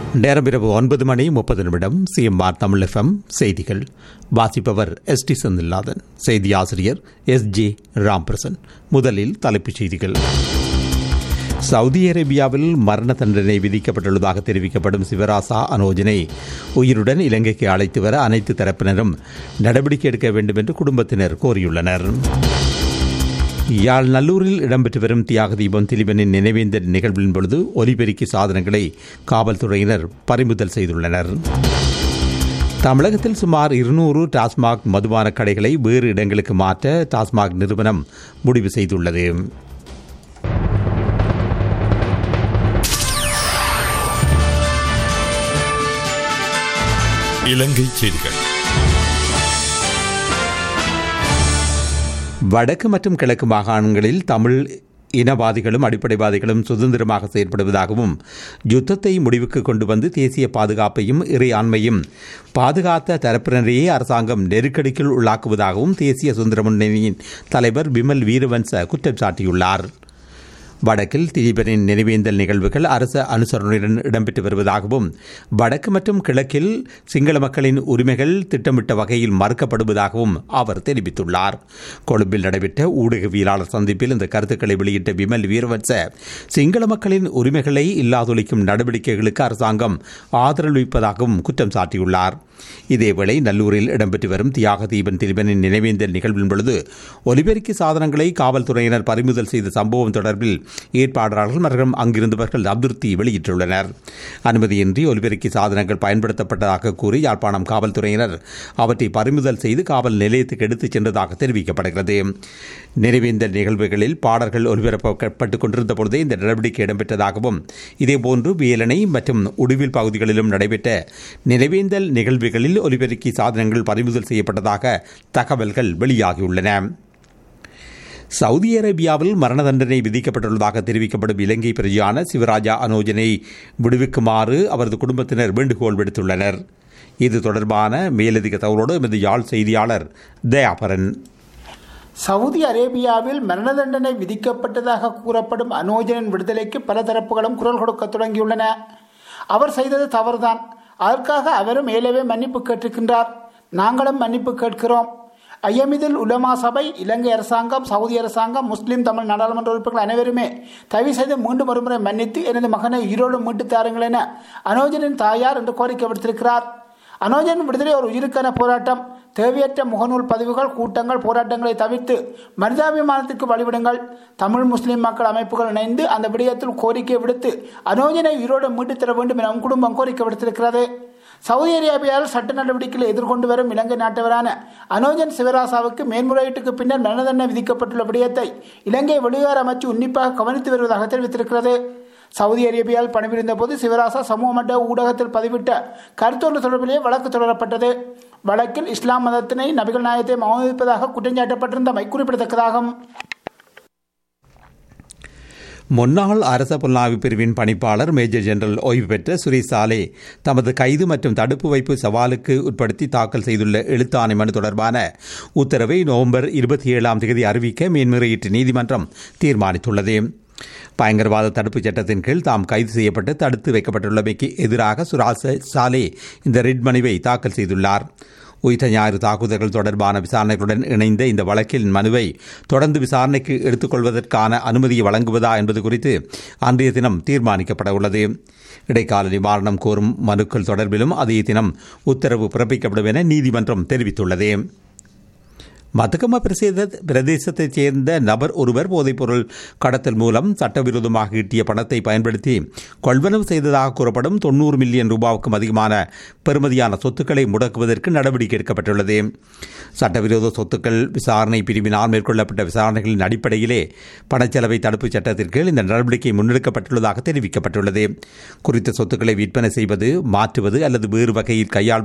நேரம் இரவு ஒன்பது மணி முப்பது நிமிடம் சிஎம்ஆர் தமிழ் எஃப்எம் செய்திகள் வாசிப்பவர் எஸ் டி செந்தில்நாதன் செய்தி ஆசிரியர் எஸ் ஜே ராம்பிரசன் முதலில் தலைப்புச் செய்திகள் சவுதி அரேபியாவில் மரண தண்டனை விதிக்கப்பட்டுள்ளதாக தெரிவிக்கப்படும் சிவராசா அனோஜனை உயிருடன் இலங்கைக்கு அழைத்து வர அனைத்து தரப்பினரும் நடவடிக்கை எடுக்க வேண்டும் என்று குடும்பத்தினர் கோரியுள்ளனர் யாழ் நல்லூரில் இடம்பெற்று வரும் தியாக தீபம் திலீபனின் நினைவேந்தல் நிகழ்வின் பொழுது ஒலிபெருக்கி சாதனங்களை காவல்துறையினர் பறிமுதல் செய்துள்ளனர் தமிழகத்தில் சுமார் இருநூறு டாஸ்மாக் மதுபான கடைகளை வேறு இடங்களுக்கு மாற்ற டாஸ்மாக் நிறுவனம் முடிவு செய்துள்ளது இலங்கை செய்திகள் வடக்கு மற்றும் கிழக்கு மாகாணங்களில் தமிழ் இனவாதிகளும் அடிப்படைவாதிகளும் சுதந்திரமாக செயற்படுவதாகவும் யுத்தத்தை முடிவுக்கு கொண்டு வந்து தேசிய பாதுகாப்பையும் இறையாண்மையும் பாதுகாத்த தரப்பினரையே அரசாங்கம் நெருக்கடிக்குள் உள்ளாக்குவதாகவும் தேசிய சுதந்திர முன்னணியின் தலைவர் விமல் வீரவன்ச குற்றம் சாட்டியுள்ளார் வடக்கில் திலீபனின் நினைவேந்தல் நிகழ்வுகள் அரசு அனுசரணையுடன் இடம்பெற்று வருவதாகவும் வடக்கு மற்றும் கிழக்கில் சிங்கள மக்களின் உரிமைகள் திட்டமிட்ட வகையில் மறுக்கப்படுவதாகவும் அவர் தெரிவித்துள்ளார் கொழும்பில் நடைபெற்ற ஊடகவியலாளர் சந்திப்பில் இந்த கருத்துக்களை வெளியிட்ட விமல் வீரவன்ச சிங்கள மக்களின் உரிமைகளை இல்லாதொழிக்கும் நடவடிக்கைகளுக்கு அரசாங்கம் ஆதரவளிப்பதாகவும் குற்றம் சாட்டியுள்ளார் இதேவேளை நல்லூரில் இடம்பெற்று வரும் தியாக தீபன் திலீபனின் நினைவேந்தல் நிகழ்வின் பொழுது ஒலிபெருக்கி சாதனங்களை காவல்துறையினர் பறிமுதல் செய்த சம்பவம் தொடர்பில் ஏற்பாட்டாளர்கள் மற்றும் அங்கிருந்தவர்கள் அதிருப்தி வெளியிட்டுள்ளனர் அனுமதியின்றி ஒலிபெருக்கி சாதனங்கள் பயன்படுத்தப்பட்டதாக கூறி யாழ்ப்பாணம் காவல்துறையினர் அவற்றை பறிமுதல் செய்து காவல் நிலையத்துக்கு எடுத்துச் சென்றதாக தெரிவிக்கப்படுகிறது நிறைவேந்தல் நிகழ்வுகளில் பாடல்கள் ஒலிபரப்பப்பட்டுக் கொண்டிருந்த பொழுதே இந்த நடவடிக்கை இடம்பெற்றதாகவும் இதேபோன்று வேலனை மற்றும் உடுவில் பகுதிகளிலும் நடைபெற்ற நிறைவேந்தல் நிகழ்வுகளில் ஒலிபெருக்கி சாதனங்கள் பறிமுதல் செய்யப்பட்டதாக தகவல்கள் வெளியாகியுள்ளன சவுதி அரேபியாவில் மரண தண்டனை விதிக்கப்பட்டுள்ளதாக தெரிவிக்கப்படும் இலங்கை பிரஜையான சிவராஜா அனோஜனை விடுவிக்குமாறு அவரது குடும்பத்தினர் வேண்டுகோள் விடுத்துள்ளனர் இது தொடர்பான மேலதிக தகவலோடு எமது யாழ் செய்தியாளர் தயாபரன் சவுதி அரேபியாவில் மரண தண்டனை விதிக்கப்பட்டதாக கூறப்படும் அனோஜனின் விடுதலைக்கு பல தரப்புகளும் குரல் கொடுக்க தொடங்கியுள்ளன அவர் செய்தது தவறுதான் அதற்காக அவரும் மேலவே மன்னிப்பு கேட்டிருக்கின்றார் நாங்களும் மன்னிப்பு கேட்கிறோம் ஐயமிதில் உலமா சபை இலங்கை அரசாங்கம் சவுதி அரசாங்கம் முஸ்லீம் தமிழ் நாடாளுமன்ற உறுப்பினர்கள் அனைவருமே தயவு செய்து மீண்டும் ஒருமுறை மன்னித்து எனது மகனை ஈரோடு மீட்டு தாருங்கள் என அனோஜனின் தாயார் என்று கோரிக்கை விடுத்திருக்கிறார் அனோஜன் விடுதலை ஒரு உயிருக்கான போராட்டம் தேவையற்ற முகநூல் பதிவுகள் கூட்டங்கள் போராட்டங்களை தவிர்த்து மனிதாபிமானத்திற்கு வழிவிடுங்கள் தமிழ் முஸ்லிம் மக்கள் அமைப்புகள் இணைந்து அந்த விடயத்தில் கோரிக்கை விடுத்து அனோஜனை உயிரோடு மீட்டுத் தர வேண்டும் என குடும்பம் கோரிக்கை விடுத்திருக்கிறது சவுதி அரேபியாவில் சட்ட நடவடிக்கைகளை எதிர்கொண்டு வரும் இலங்கை நாட்டவரான அனோஜன் சிவராசாவுக்கு மேன்முறையீட்டுக்கு பின்னர் மரண தண்டனை விதிக்கப்பட்டுள்ள விடயத்தை இலங்கை வெளியுறவு அமைச்சு உன்னிப்பாக கவனித்து வருவதாக தெரிவித்திருக்கிறது சவுதி அரேபியாவில் பணிபுரிந்த போது சிவராசா சமூக மட்ட ஊடகத்தில் பதிவிட்ட கருத்தொன்று தொடர்பிலேயே வழக்கு தொடரப்பட்டது வழக்கில் இஸ்லாம் மதத்தினை நபிகள் நாயத்தை அவமதிப்பதாக குற்றஞ்சாட்டப்பட்டிருந்தமை குறிப்பிடத்தக்கதாகும் முன்னாள் அரச புலனாய்வு பிரிவின் பணிப்பாளர் மேஜர் ஜெனரல் ஓய்வு பெற்ற சுரேஷ் சாலே தமது கைது மற்றும் தடுப்பு வைப்பு சவாலுக்கு உட்படுத்தி தாக்கல் செய்துள்ள எழுத்தாணை மனு தொடர்பான உத்தரவை நவம்பர் இருபத்தி ஏழாம் தேதி அறிவிக்க மேன்முறையீட்டு நீதிமன்றம் தீர்மானித்துள்ளது பயங்கரவாத தடுப்புச் சட்டத்தின் கீழ் தாம் கைது செய்யப்பட்டு தடுத்து வைக்கப்பட்டுள்ளமைக்கு எதிராக சுராச சாலே இந்த ரிட் மனுவை தாக்கல் செய்துள்ளார் உயிர்த்த ஞாயிறு தாக்குதல்கள் தொடர்பான விசாரணைகளுடன் இணைந்த இந்த வழக்கில் மனுவை தொடர்ந்து விசாரணைக்கு எடுத்துக்கொள்வதற்கான அனுமதியை வழங்குவதா என்பது குறித்து அன்றைய தினம் தீர்மானிக்கப்பட உள்ளது இடைக்கால நிவாரணம் கோரும் மனுக்கள் தொடர்பிலும் அதே தினம் உத்தரவு பிறப்பிக்கப்படும் என நீதிமன்றம் தெரிவித்துள்ளது மதுகம பிரசேத பிரதேசத்தைச் சேர்ந்த நபர் ஒருவர் போதைப்பொருள் கடத்தல் மூலம் சட்டவிரோதமாக ஈட்டிய பணத்தை பயன்படுத்தி கொள்வனவு செய்ததாக கூறப்படும் தொன்னூறு மில்லியன் ரூபாவுக்கும் அதிகமான பெறுமதியான சொத்துக்களை முடக்குவதற்கு நடவடிக்கை எடுக்கப்பட்டுள்ளது சட்டவிரோத சொத்துக்கள் விசாரணை பிரிவினால் மேற்கொள்ளப்பட்ட விசாரணைகளின் அடிப்படையிலே பணச்செலவை தடுப்புச் சட்டத்திற்கு கீழ் இந்த நடவடிக்கை முன்னெடுக்கப்பட்டுள்ளதாக தெரிவிக்கப்பட்டுள்ளது குறித்த சொத்துக்களை விற்பனை செய்வது மாற்றுவது அல்லது வேறு வகையில் கையாள்